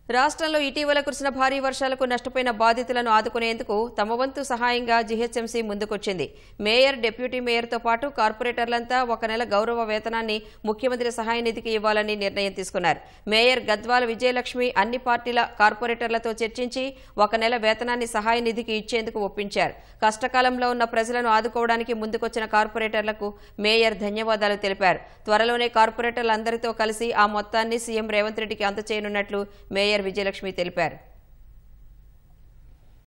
రాష్ట్రంలో ఇటీవల కురిసిన భారీ వర్షాలకు నష్టపోయిన బాధితులను ఆదుకునేందుకు తమ వంతు సహాయంగా జీహెచ్ఎంసీ ముందుకొచ్చింది మేయర్ డిప్యూటీ మేయర్తో పాటు కార్పొరేటర్లంతా ఒక నెల గౌరవ వేతనాన్ని ముఖ్యమంత్రి సహాయ నిధికి ఇవ్వాలని నిర్ణయం తీసుకున్నారు మేయర్ గద్వాల విజయలక్ష్మి అన్ని పార్టీల కార్పొరేటర్లతో చర్చించి ఒక నెల వేతనాన్ని సహాయ నిధికి ఇచ్చేందుకు ఒప్పించారు కష్టకాలంలో ఉన్న ప్రజలను ఆదుకోవడానికి ముందుకొచ్చిన కార్పొరేటర్లకు మేయర్ ధన్యవాదాలు తెలిపారు త్వరలోనే కార్పొరేటర్లందరితో కలిసి ఆ మొత్తాన్ని సీఎం రేవంత్ రెడ్డికి అందచేయనున్నట్లు మేయర్ విజయలక్ష్మి తెలిపారు